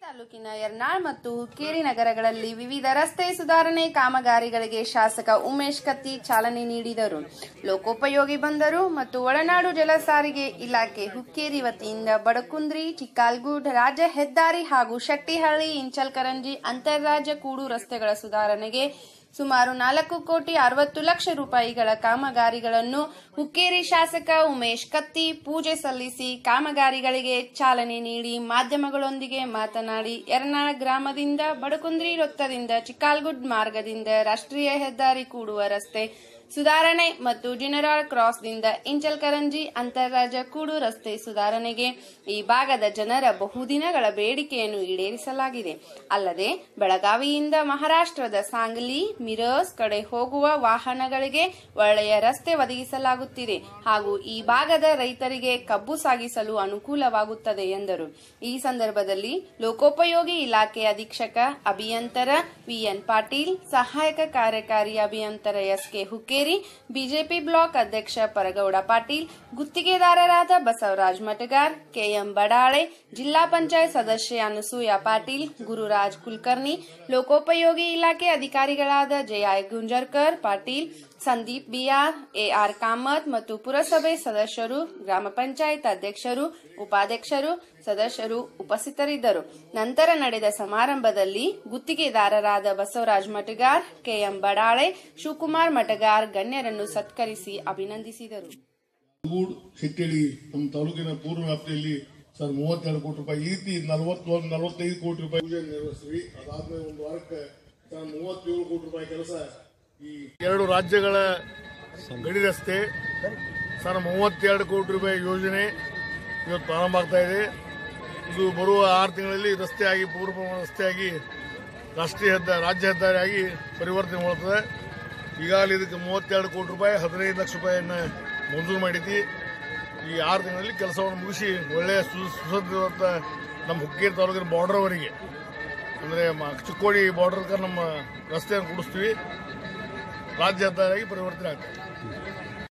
ತಾಲೂಕಿನ ಯರ್ನಾಳ್ ಮತ್ತು ಹುಕ್ಕೇರಿ ನಗರಗಳಲ್ಲಿ ವಿವಿಧ ರಸ್ತೆ ಸುಧಾರಣೆ ಕಾಮಗಾರಿಗಳಿಗೆ ಶಾಸಕ ಉಮೇಶ್ ಕತ್ತಿ ಚಾಲನೆ ನೀಡಿದರು ಲೋಕೋಪಯೋಗಿ ಬಂದರು ಮತ್ತು ಒಳನಾಡು ಜಲಸಾರಿಗೆ ಇಲಾಖೆ ಹುಕ್ಕೇರಿ ವತಿಯಿಂದ ಬಡಕುಂದ್ರಿ ಚಿಕ್ಕಾಲ್ಗೂಡ್ ರಾಜ್ಯ ಹೆದ್ದಾರಿ ಹಾಗೂ ಶೆಟ್ಟಿಹಳ್ಳಿ ಇಂಚಲ್ಕರಂಜಿ ಅಂತಾರಾಜ್ಯ ಕೂಡು ರಸ್ತೆಗಳ ಸುಧಾರಣೆಗೆ ಸುಮಾರು ನಾಲ್ಕು ಕೋಟಿ ಅರವತ್ತು ಲಕ್ಷ ರೂಪಾಯಿಗಳ ಕಾಮಗಾರಿಗಳನ್ನು ಹುಕ್ಕೇರಿ ಶಾಸಕ ಉಮೇಶ್ ಕತ್ತಿ ಪೂಜೆ ಸಲ್ಲಿಸಿ ಕಾಮಗಾರಿಗಳಿಗೆ ಚಾಲನೆ ನೀಡಿ ಮಾಧ್ಯಮಗಳೊಂದಿಗೆ ಮಾತನಾಡಿ ಯರನಾಳ ಗ್ರಾಮದಿಂದ ಬಡಕುಂದ್ರಿ ವೃತ್ತದಿಂದ ಚಿಕ್ಕಾಲ್ಗುಡ್ ಮಾರ್ಗದಿಂದ ರಾಷ್ಟ್ರೀಯ ಹೆದ್ದಾರಿ ಕೂಡುವ ರಸ್ತೆ ಸುಧಾರಣೆ ಮತ್ತು ಜನರಲ್ ಕ್ರಾಸ್ದಿಂದ ಇಂಚಲ್ಕರಂಜಿ ಅಂತಾರಾಜ್ಯ ಕೂಡು ರಸ್ತೆ ಸುಧಾರಣೆಗೆ ಈ ಭಾಗದ ಜನರ ಬಹುದಿನಗಳ ಬೇಡಿಕೆಯನ್ನು ಈಡೇರಿಸಲಾಗಿದೆ ಅಲ್ಲದೆ ಬೆಳಗಾವಿಯಿಂದ ಮಹಾರಾಷ್ಟ್ರದ ಸಾಂಗ್ಲಿ ಮಿರಸ್ ಕಡೆ ಹೋಗುವ ವಾಹನಗಳಿಗೆ ಒಳ್ಳೆಯ ರಸ್ತೆ ಒದಗಿಸಲಾಗುತ್ತಿದೆ ಹಾಗೂ ಈ ಭಾಗದ ರೈತರಿಗೆ ಕಬ್ಬು ಸಾಗಿಸಲು ಅನುಕೂಲವಾಗುತ್ತದೆ ಎಂದರು ಈ ಸಂದರ್ಭದಲ್ಲಿ ಲೋಕೋಪಯೋಗಿ ಇಲಾಖೆ ಅಧೀಕ್ಷಕ ಅಭಿಯಂತರ ವಿಎನ್ ಪಾಟೀಲ್ ಸಹಾಯಕ ಕಾರ್ಯಕಾರಿ ಅಭಿಯಂತರ ಎಸ್ಕೆ ಹುಕ್ಕೇರಿ ಬಿಜೆಪಿ ಬ್ಲಾಕ್ ಅಧ್ಯಕ್ಷ ಪರಗೌಡ ಪಾಟೀಲ್ ಗುತ್ತಿಗೆದಾರರಾದ ಬಸವರಾಜ್ ಮಟಗಾರ್ ಕೆಎಂ ಬಡಾಳೆ ಜಿಲ್ಲಾ ಪಂಚಾಯತ್ ಸದಸ್ಯೆ ಅನಸೂಯ ಪಾಟೀಲ್ ಗುರುರಾಜ್ ಕುಲಕರ್ಣಿ ಲೋಕೋಪಯೋಗಿ ಇಲಾಖೆ ಅಧಿಕಾರಿಗಳಾದ ಜಯ ಗುಂಜರ್ಕರ್ ಪಾಟೀಲ್ ಸಂದೀಪ್ ಬಿಆರ್ ಎಆರ್ ಕಾಮತ್ ಮತ್ತು ಪುರಸಭೆ ಸದಸ್ಯರು ಗ್ರಾಮ ಪಂಚಾಯತ್ ಅಧ್ಯಕ್ಷರು ಉಪಾಧ್ಯಕ್ಷರು ಸದಸ್ಯರು ಉಪಸ್ಥಿತರಿದ್ದರು ನಂತರ ನಡೆದ ಸಮಾರಂಭದಲ್ಲಿ ಗುತ್ತಿಗೆದಾರರಾದ ಬಸವರಾಜ್ ಮಟಗಾರ್ ಕೆಎಂ ಬಡಾಳೆ ಶಿವಕುಮಾರ್ ಮಟಗಾರ್ ಗಣ್ಯರನ್ನು ಸತ್ಕರಿಸಿ ಅಭಿನಂದಿಸಿದರು ಗೂಡ್ ಶಿಟ್ಟೇಳಿ ನಮ್ಮ ತಾಲೂಕಿನ ಪೂರ್ವ ವ್ಯಾಪ್ತಿಯಲ್ಲಿ ಸರ್ ಮೂವತ್ತೆರಡು ಕೋಟಿ ರೂಪಾಯಿ ಈ ರೀತಿ ನಲವತ್ತೊಂದು ನಲವತ್ತೈದು ಕೋಟಿ ರೂಪಾಯಿ ಪೂಜೆ ನೆರವೇರಿಸ್ತೀವಿ ಅದಾದ್ಮೇಲೆ ಒಂದು ವಾರಕ್ಕೆ ಸರ್ ಮೂವತ್ತೇಳು ಕೋಟಿ ರೂಪಾಯಿ ಕೆಲಸ ಈ ಎರಡು ರಾಜ್ಯಗಳ ಗಡಿ ರಸ್ತೆ ಸರ್ ಮೂವತ್ತೆರಡು ಕೋಟಿ ರೂಪಾಯಿ ಯೋಜನೆ ಇವತ್ತು ಪ್ರಾರಂಭ ಆಗ್ತಾ ಇದೆ ಇದು ಬರುವ ಆರು ತಿಂಗಳಲ್ಲಿ ರಸ್ತೆಯಾಗಿ ಪೂರ್ವ ರಸ್ತೆಯಾಗಿ ರಾಷ್ಟ್ರೀಯ ಹೆದ್ದಾರಿ ರಾಜ್ಯ ಹೆದ್ದಾರಿಯಾಗಿ ಪರಿವರ್ತನೆ ಮಾಡುತ್ತದೆ ಈಗಾಗಲೇ ಇದಕ್ಕೆ ಮೂವತ್ತೆರಡು ಕೋಟಿ ರೂಪಾಯಿ ಹದಿನೈದು ಲಕ್ಷ ರೂಪಾಯಿಯನ್ನ ಮಂಜೂರು ಮಾಡಿದ್ವಿ ಈ ಆರು ತಿಂಗಳಲ್ಲಿ ಕೆಲಸವನ್ನು ಮುಗಿಸಿ ಒಳ್ಳೆಯ ಸು- ಸುಸಜ್ಜಿತ ನಮ್ಮ ಹುಕ್ಕೇರಿ ತಾಲೂಕಿನ ಬಾರ್ಡರ್ವರೆಗೆ ಅಂದರೆ ಚಿಕ್ಕೋಡಿ ಬಾರ್ಡರ್ ನಮ್ಮ ರಸ್ತೆಯನ್ನು ಕೂಡಿಸ್ತೀವಿ ರಾಜ್ಯ ಹೆದ್ದಾರಿಯಾಗಿ ಪರಿವರ್ತನೆ ಆಗ್ತದೆ